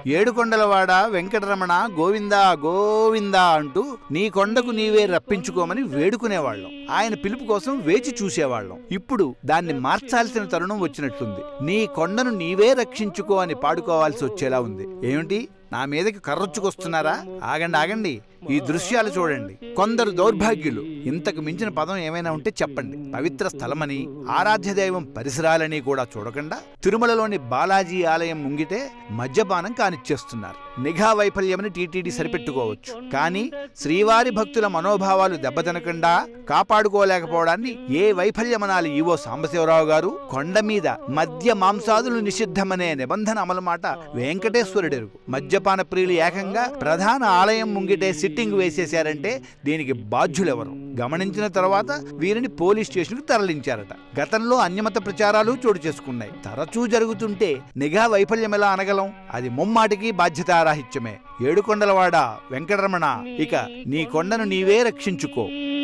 ఏడుకొండలవాడ వెంకటరమణ గోవిందా గోవిందా అంటూ నీ కొండకు నీవే రప్పించుకోమని వేడుకునేవాళ్ళం ఆయన పిలుపు కోసం వేచి చూసేవాళ్ళం ఇప్పుడు దాన్ని మార్చాల్సిన తరుణం వచ్చినట్లుంది నీ కొండను నీవే రక్షించుకో అని పాడుకోవాల్సి వచ్చేలా ఉంది ఏమిటి నా మీదకి కర్రొచ్చుకొస్తున్నారా ఆగండి ఆగండి ఈ దృశ్యాలు చూడండి కొందరు దౌర్భాగ్యులు ఇంతకు మించిన పదం ఏమైనా ఉంటే చెప్పండి పవిత్ర స్థలమని ఆరాధ్య దైవం పరిసరాలని కూడా చూడకుండా తిరుమలలోని బాలాజీ ఆలయం ముంగిటే మద్యపానం కానిచ్చేస్తున్నారు నిఘా వైఫల్యమని టీటీడీ సరిపెట్టుకోవచ్చు కానీ శ్రీవారి భక్తుల మనోభావాలు దెబ్బతినకుండా కాపాడుకోలేకపోవడాన్ని ఏ వైఫల్యమనాలి ఈవో సాంబశివరావు గారు కొండ మీద మద్య మాంసాదులు నిషిద్ధమనే నిబంధన అమలు మాట వెంకటేశ్వరుడెరుగు మద్యపాన ప్రియులు ఏకంగా ప్రధాన ఆలయం ముంగిటే సిట్టింగ్ వేసేశారంటే దీనికి బాధ్యులెవరు గమనించిన తర్వాత వీరిని పోలీస్ స్టేషన్కు తరలించారట గతంలో అన్యమత ప్రచారాలు చోటు చేసుకున్నాయి తరచూ జరుగుతుంటే నిఘా వైఫల్యం ఎలా అనగలం అది ముమ్మాటికి బాధ్యతారాహిత్యమే ఏడుకొండలవాడ వెంకటరమణ ఇక నీ కొండను నీవే రక్షించుకో